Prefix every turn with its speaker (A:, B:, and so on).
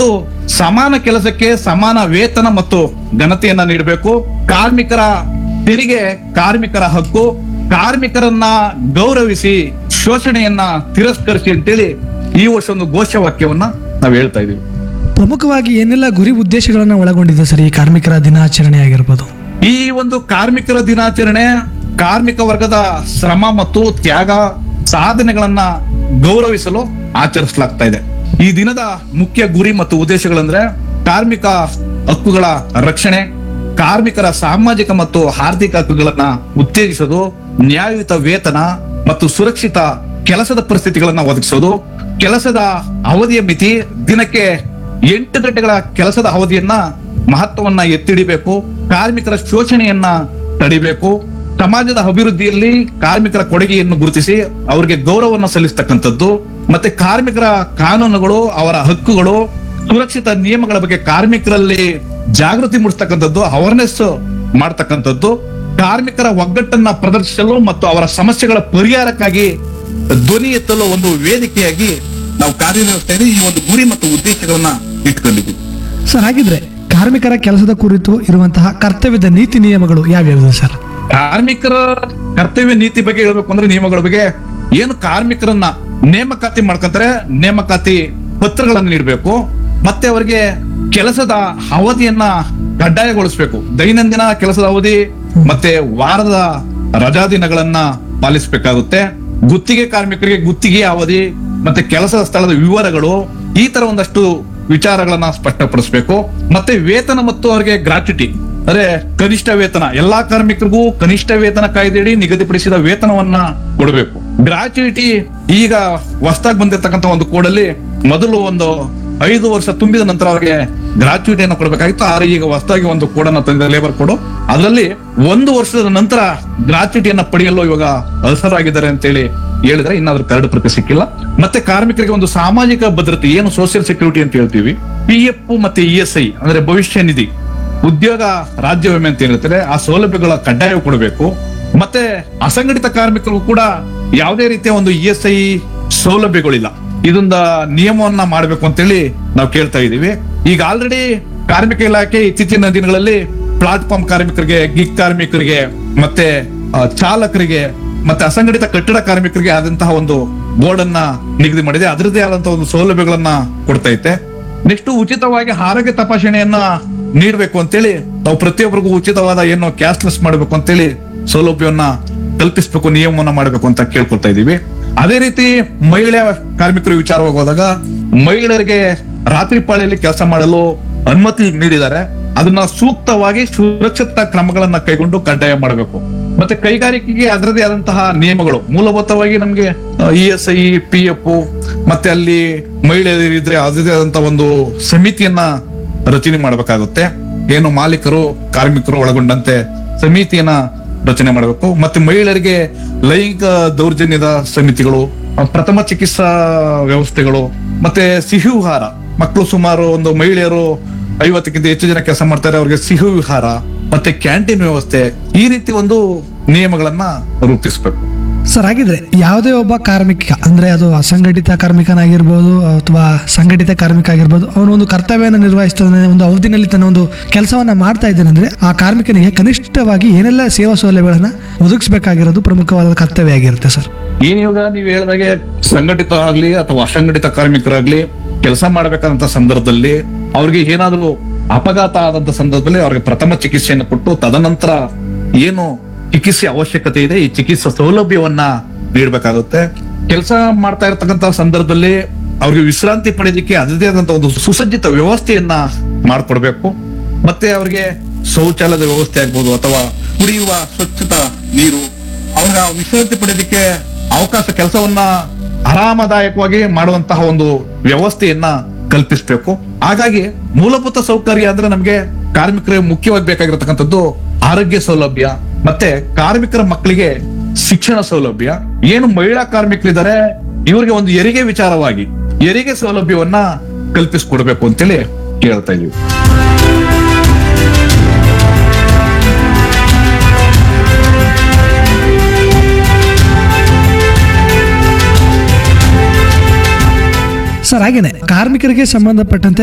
A: ಮತ್ತು ಸಮಾನ ಕೆಲಸಕ್ಕೆ ಸಮಾನ ವೇತನ ಮತ್ತು ಘನತೆಯನ್ನ ನೀಡಬೇಕು ಕಾರ್ಮಿಕರ ತೆರಿಗೆ ಕಾರ್ಮಿಕರ ಹಕ್ಕು ಕಾರ್ಮಿಕರನ್ನ ಗೌರವಿಸಿ ಶೋಷಣೆಯನ್ನ ತಿರಸ್ಕರಿಸಿ ಅಂತೇಳಿ ಈ ವರ್ಷ ಒಂದು ಘೋಷವಾಕ್ಯವನ್ನ ನಾವು ಹೇಳ್ತಾ ಇದೀವಿ
B: ಪ್ರಮುಖವಾಗಿ ಏನೆಲ್ಲ ಗುರಿ ಉದ್ದೇಶಗಳನ್ನ ಒಳಗೊಂಡಿದೆ ಸರ್ ಈ ಕಾರ್ಮಿಕರ ದಿನಾಚರಣೆ ಆಗಿರ್ಬೋದು
A: ಈ ಒಂದು ಕಾರ್ಮಿಕರ ದಿನಾಚರಣೆ ಕಾರ್ಮಿಕ ವರ್ಗದ ಶ್ರಮ ಮತ್ತು ತ್ಯಾಗ ಸಾಧನೆಗಳನ್ನ ಗೌರವಿಸಲು ಆಚರಿಸಲಾಗ್ತಾ ಇದೆ ಈ ದಿನದ ಮುಖ್ಯ ಗುರಿ ಮತ್ತು ಉದ್ದೇಶಗಳಂದ್ರೆ ಕಾರ್ಮಿಕ ಹಕ್ಕುಗಳ ರಕ್ಷಣೆ ಕಾರ್ಮಿಕರ ಸಾಮಾಜಿಕ ಮತ್ತು ಆರ್ಥಿಕ ಹಕ್ಕುಗಳನ್ನ ಉತ್ತೇಜಿಸೋದು ನ್ಯಾಯಯುತ ವೇತನ ಮತ್ತು ಸುರಕ್ಷಿತ ಕೆಲಸದ ಪರಿಸ್ಥಿತಿಗಳನ್ನ ಒದಗಿಸೋದು ಕೆಲಸದ ಅವಧಿಯ ಮಿತಿ ದಿನಕ್ಕೆ ಎಂಟು ಗಂಟೆಗಳ ಕೆಲಸದ ಅವಧಿಯನ್ನ ಮಹತ್ವವನ್ನ ಎತ್ತಿಡಿಬೇಕು ಕಾರ್ಮಿಕರ ಶೋಷಣೆಯನ್ನ ತಡಿಬೇಕು ಸಮಾಜದ ಅಭಿವೃದ್ಧಿಯಲ್ಲಿ ಕಾರ್ಮಿಕರ ಕೊಡುಗೆಯನ್ನು ಗುರುತಿಸಿ ಅವರಿಗೆ ಗೌರವವನ್ನು ಸಲ್ಲಿಸ್ತಕ್ಕಂಥದ್ದು ಮತ್ತೆ ಕಾರ್ಮಿಕರ ಕಾನೂನುಗಳು ಅವರ ಹಕ್ಕುಗಳು ಸುರಕ್ಷಿತ ನಿಯಮಗಳ ಬಗ್ಗೆ ಕಾರ್ಮಿಕರಲ್ಲಿ ಜಾಗೃತಿ ಮೂಡಿಸ್ತಕ್ಕಂಥದ್ದು ಅವೇರ್ನೆಸ್ ಮಾಡ್ತಕ್ಕಂಥದ್ದು ಕಾರ್ಮಿಕರ ಒಗ್ಗಟ್ಟನ್ನ ಪ್ರದರ್ಶಿಸಲು ಮತ್ತು ಅವರ ಸಮಸ್ಯೆಗಳ ಪರಿಹಾರಕ್ಕಾಗಿ ಧ್ವನಿ ಎತ್ತಲು ಒಂದು ವೇದಿಕೆಯಾಗಿ ನಾವು ಕಾರ್ಯನಿರ್ವಹಿಸ್ತಾ ಈ ಒಂದು ಗುರಿ ಮತ್ತು ಉದ್ದೇಶಗಳನ್ನ ಇಟ್ಕೊಂಡಿದ್ದೀವಿ
B: ಸರ್ ಹಾಗಿದ್ರೆ ಕಾರ್ಮಿಕರ ಕೆಲಸದ ಕುರಿತು ಇರುವಂತಹ ಕರ್ತವ್ಯದ ನೀತಿ ನಿಯಮಗಳು ಯಾವ್ಯಾವುದು ಸರ್
A: ಕಾರ್ಮಿಕರ ಕರ್ತವ್ಯ ನೀತಿ ಬಗ್ಗೆ ಹೇಳ್ಬೇಕು ಅಂದ್ರೆ ನಿಯಮಗಳ ಬಗ್ಗೆ ಏನು ಕಾರ್ಮಿಕರನ್ನ ನೇಮಕಾತಿ ಮಾಡ್ಕೊಂತಾರೆ ನೇಮಕಾತಿ ಪತ್ರಗಳನ್ನು ನೀಡಬೇಕು ಮತ್ತೆ ಅವರಿಗೆ ಕೆಲಸದ ಅವಧಿಯನ್ನ ಕಡ್ಡಾಯಗೊಳಿಸಬೇಕು ದೈನಂದಿನ ಕೆಲಸದ ಅವಧಿ ಮತ್ತೆ ವಾರದ ರಜಾ ದಿನಗಳನ್ನ ಪಾಲಿಸಬೇಕಾಗುತ್ತೆ ಗುತ್ತಿಗೆ ಕಾರ್ಮಿಕರಿಗೆ ಗುತ್ತಿಗೆ ಅವಧಿ ಮತ್ತೆ ಕೆಲಸದ ಸ್ಥಳದ ವಿವರಗಳು ಈ ತರ ಒಂದಷ್ಟು ವಿಚಾರಗಳನ್ನ ಸ್ಪಷ್ಟಪಡಿಸಬೇಕು ಮತ್ತೆ ವೇತನ ಮತ್ತು ಅವರಿಗೆ ಗ್ರಾಚ್ಯುಟಿ ಅಂದ್ರೆ ಕನಿಷ್ಠ ವೇತನ ಎಲ್ಲಾ ಕಾರ್ಮಿಕರಿಗೂ ಕನಿಷ್ಠ ವೇತನ ಕಾಯ್ದೆಯಡಿ ನಿಗದಿಪಡಿಸಿದ ವೇತನವನ್ನ ಕೊಡಬೇಕು ಗ್ರಾಚ್ಯುಟಿ ಈಗ ಹೊಸದಾಗಿ ಬಂದಿರತಕ್ಕಂತ ಒಂದು ಕೋಡಲ್ಲಿ ಮೊದಲು ಒಂದು ಐದು ವರ್ಷ ತುಂಬಿದ ನಂತರ ಅವರಿಗೆ ಗ್ರಾಚ್ಯುಟಿಯನ್ನು ಕೊಡಬೇಕಾಗಿತ್ತು ಆದ್ರೆ ಈಗ ಹೊಸದಾಗಿ ಒಂದು ಕೋಡನ್ನು ತಂದಿದೆ ಲೇಬರ್ ಕೋಡ್ ಅದರಲ್ಲಿ ಒಂದು ವರ್ಷದ ನಂತರ ಗ್ರಾಚ್ಯುಟಿಯನ್ನ ಪಡೆಯಲು ಇವಾಗ ಅರ್ಹರಾಗಿದ್ದಾರೆ ಅಂತೇಳಿ ಹೇಳಿದ್ರೆ ಇನ್ನಾದ್ರೂ ಕರಡು ಪ್ರತಿ ಸಿಕ್ಕಿಲ್ಲ ಮತ್ತೆ ಕಾರ್ಮಿಕರಿಗೆ ಒಂದು ಸಾಮಾಜಿಕ ಭದ್ರತೆ ಏನು ಸೋಷಿಯಲ್ ಸೆಕ್ಯೂರಿಟಿ ಅಂತ ಹೇಳ್ತೀವಿ ಪಿ ಎಫ್ ಮತ್ತೆ ಇ ಎಸ್ ಐ ಅಂದ್ರೆ ಭವಿಷ್ಯ ನಿಧಿ ಉದ್ಯೋಗ ರಾಜ್ಯ ವಿಮೆ ಅಂತ ಏನಿರ್ತದೆ ಆ ಸೌಲಭ್ಯಗಳ ಕಡ್ಡಾಯ ಕೊಡಬೇಕು ಮತ್ತೆ ಅಸಂಘಟಿತ ಕಾರ್ಮಿಕರಿಗೂ ಕೂಡ ಯಾವುದೇ ರೀತಿಯ ಒಂದು ಇ ಎಸ್ ಐ ಸೌಲಭ್ಯಗಳಿಲ್ಲ ಇದೊಂದ ನಿಯಮವನ್ನ ಮಾಡಬೇಕು ಅಂತೇಳಿ ನಾವು ಕೇಳ್ತಾ ಇದೀವಿ ಈಗ ಆಲ್ರೆಡಿ ಕಾರ್ಮಿಕ ಇಲಾಖೆ ಇತ್ತೀಚಿನ ದಿನಗಳಲ್ಲಿ ಪ್ಲಾಟ್ಫಾರ್ಮ್ ಕಾರ್ಮಿಕರಿಗೆ ಗಿಗ್ ಕಾರ್ಮಿಕರಿಗೆ ಮತ್ತೆ ಆ, ಚಾಲಕರಿಗೆ ಮತ್ತೆ ಅಸಂಘಟಿತ ಕಟ್ಟಡ ಕಾರ್ಮಿಕರಿಗೆ ಆದಂತಹ ಒಂದು ಬೋರ್ಡ್ ಅನ್ನ ನಿಗದಿ ಮಾಡಿದೆ ಅದರದೇ ಆದಂತಹ ಒಂದು ಸೌಲಭ್ಯಗಳನ್ನ ಕೊಡ್ತಾ ಐತೆ ನೆಕ್ಸ್ಟ್ ಉಚಿತವಾಗಿ ಆರೋಗ್ಯ ತಪಾಸಣೆಯನ್ನ ನೀಡಬೇಕು ಅಂತೇಳಿ ನಾವು ಪ್ರತಿಯೊಬ್ಬರಿಗೂ ಉಚಿತವಾದ ಏನು ಕ್ಯಾಶ್ಲೆಸ್ ಮಾಡಬೇಕು ಅಂತೇಳಿ ಸೌಲಭ್ಯವನ್ನ ಕಲ್ಪಿಸಬೇಕು ನಿಯಮವನ್ನ ಮಾಡಬೇಕು ಅಂತ ಕೇಳ್ಕೊಳ್ತಾ ಇದೀವಿ ಅದೇ ರೀತಿ ಮಹಿಳೆ ಕಾರ್ಮಿಕರು ವಿಚಾರವಾಗಿ ಹೋದಾಗ ಮಹಿಳೆಯರಿಗೆ ರಾತ್ರಿ ಪಾಳಿಯಲ್ಲಿ ಕೆಲಸ ಮಾಡಲು ಅನುಮತಿ ನೀಡಿದ್ದಾರೆ ಅದನ್ನ ಸೂಕ್ತವಾಗಿ ಸುರಕ್ಷತಾ ಕ್ರಮಗಳನ್ನ ಕೈಗೊಂಡು ಕಡ್ಡಾಯ ಮಾಡಬೇಕು ಮತ್ತೆ ಕೈಗಾರಿಕೆಗೆ ಅದರದೇ ಆದಂತಹ ನಿಯಮಗಳು ಮೂಲಭೂತವಾಗಿ ನಮ್ಗೆ E S I P F ಮತ್ತೆ ಅಲ್ಲಿ ಮಹಿಳೆಯರಿದ್ರೆ ಅದರದೇ ಆದಂತಹ ಒಂದು ಸಮಿತಿಯನ್ನ ರಚನೆ ಮಾಡಬೇಕಾಗುತ್ತೆ ಏನು ಮಾಲೀಕರು ಕಾರ್ಮಿಕರು ಒಳಗೊಂಡಂತೆ ಸಮಿತಿಯನ್ನ ರಚನೆ ಮಾಡಬೇಕು ಮತ್ತೆ ಮಹಿಳೆಯರಿಗೆ ಲೈಂಗಿಕ ದೌರ್ಜನ್ಯದ ಸಮಿತಿಗಳು ಅಹ್, ಪ್ರಥಮ ಚಿಕಿತ್ಸಾ ವ್ಯವಸ್ಥೆಗಳು ಮತ್ತೆ ಸಿಹಿ ವಿಹಾರ ಮಕ್ಕಳು ಸುಮಾರು ಒಂದು ಮಹಿಳೆಯರು ಐವತ್ತಕ್ಕಿಂತ ಹೆಚ್ಚು ಜನ ಕೆಲಸ ಮಾಡ್ತಾರೆ ಅವ್ರಿಗೆ ಸಿಹಿ ವಿಹಾರ ಮತ್ತೆ ಕ್ಯಾಂಟೀನ್ ವ್ಯವಸ್ಥೆ ಈ ರೀತಿ ಒಂದು ನಿಯಮಗಳನ್ನ ರೂಪಿಸಬೇಕು
B: ಸರ್ ಹಾಗಿದ್ರೆ ಯಾವುದೇ ಒಬ್ಬ ಕಾರ್ಮಿಕ ಅಂದ್ರೆ ಅದು ಅಸಂಘಟಿತ ಕಾರ್ಮಿಕನಾಗಿರ್ಬೋದು ಅಥವಾ ಸಂಘಟಿತ ಕಾರ್ಮಿಕ ಆಗಿರ್ಬೋದು ಅವನು ಒಂದು ಕರ್ತವ್ಯವನ್ನು ನಿರ್ವಹಿಸ್ತಾನೆ ಒಂದು ಅವಧಿನಲ್ಲಿ ತನ್ನ ಒಂದು ಕೆಲಸವನ್ನ ಮಾಡ್ತಾ ಇದ್ದಾನೆ ಅಂದ್ರೆ ಆ ಕಾರ್ಮಿಕನಿಗೆ ಕನಿಷ್ಠವಾಗಿ ಏನೆಲ್ಲ ಸೇವಾ ಸೌಲಭ್ಯಗಳನ್ನ ಒದಗಿಸಬೇಕಾಗಿರೋದು ಪ್ರಮುಖವಾದ ಕರ್ತವ್ಯ ಆಗಿರುತ್ತೆ ಸರ್
A: ಏನ್ ಇವಾಗ ನೀವು ಹೇಳಿದಾಗೆ ಸಂಘಟಿತ ಆಗ್ಲಿ ಅಥವಾ ಅಸಂಘಟಿತ ಕಾರ್ಮಿಕರಾಗ್ಲಿ ಕೆಲಸ ಮಾಡಬೇಕಾದಂತ ಸಂದರ್ಭದಲ್ಲಿ ಅವ್ರಿಗೆ ಏನಾದ್ರು ಅಪಘಾತ ಆದಂತ ಸಂದರ್ಭದಲ್ಲಿ ಅವ್ರಿಗೆ ಪ್ರಥಮ ಚಿಕಿತ್ಸೆಯನ್ನು ಕೊಟ್ಟು ತದನಂತರ ಏನು ಚಿಕಿತ್ಸೆ ಅವಶ್ಯಕತೆ ಇದೆ ಈ ಚಿಕಿತ್ಸಾ ಸೌಲಭ್ಯವನ್ನ ನೀಡಬೇಕಾಗುತ್ತೆ ಕೆಲಸ ಮಾಡ್ತಾ ಇರತಕ್ಕಂತ ಸಂದರ್ಭದಲ್ಲಿ ಅವ್ರಿಗೆ ವಿಶ್ರಾಂತಿ ಪಡೆಯಲಿಕ್ಕೆ ಅದರದೇ ಆದಂತ ಒಂದು ಸುಸಜ್ಜಿತ ವ್ಯವಸ್ಥೆಯನ್ನ ಮಾಡ್ಕೊಡ್ಬೇಕು ಮತ್ತೆ ಅವ್ರಿಗೆ ಶೌಚಾಲಯದ ವ್ಯವಸ್ಥೆ ಆಗ್ಬೋದು ಅಥವಾ ಕುಡಿಯುವ ಸ್ವಚ್ಛತಾ ನೀರು ಅವ್ರ ವಿಶ್ರಾಂತಿ ಪಡೆಯೋದಕ್ಕೆ ಅವಕಾಶ ಕೆಲಸವನ್ನ ಆರಾಮದಾಯಕವಾಗಿ ಮಾಡುವಂತಹ ಒಂದು ವ್ಯವಸ್ಥೆಯನ್ನ ಕಲ್ಪಿಸಬೇಕು ಹಾಗಾಗಿ ಮೂಲಭೂತ ಸೌಕರ್ಯ ಅಂದ್ರೆ ನಮ್ಗೆ ಕಾರ್ಮಿಕರಿಗೆ ಮುಖ್ಯವಾಗಿ ಬೇಕಾಗಿರತಕ್ಕಂಥದ್ದು ಆರೋಗ್ಯ ಸೌಲಭ್ಯ ಮತ್ತೆ ಕಾರ್ಮಿಕರ ಮಕ್ಕಳಿಗೆ ಶಿಕ್ಷಣ ಸೌಲಭ್ಯ ಏನು ಮಹಿಳಾ ಕಾರ್ಮಿಕರಿದ್ದಾರೆ ಇವರಿಗೆ ಒಂದು ಹೆರಿಗೆ ವಿಚಾರವಾಗಿ ಹೆರಿಗೆ ಸೌಲಭ್ಯವನ್ನ ಕಲ್ಪಿಸಿಕೊಡ್ಬೇಕು ಅಂತೇಳಿ ಕೇಳ್ತಾ ಇದೀವಿ
B: ಸರ್ ಹಾಗೇನೆ ಕಾರ್ಮಿಕರಿಗೆ ಸಂಬಂಧಪಟ್ಟಂತೆ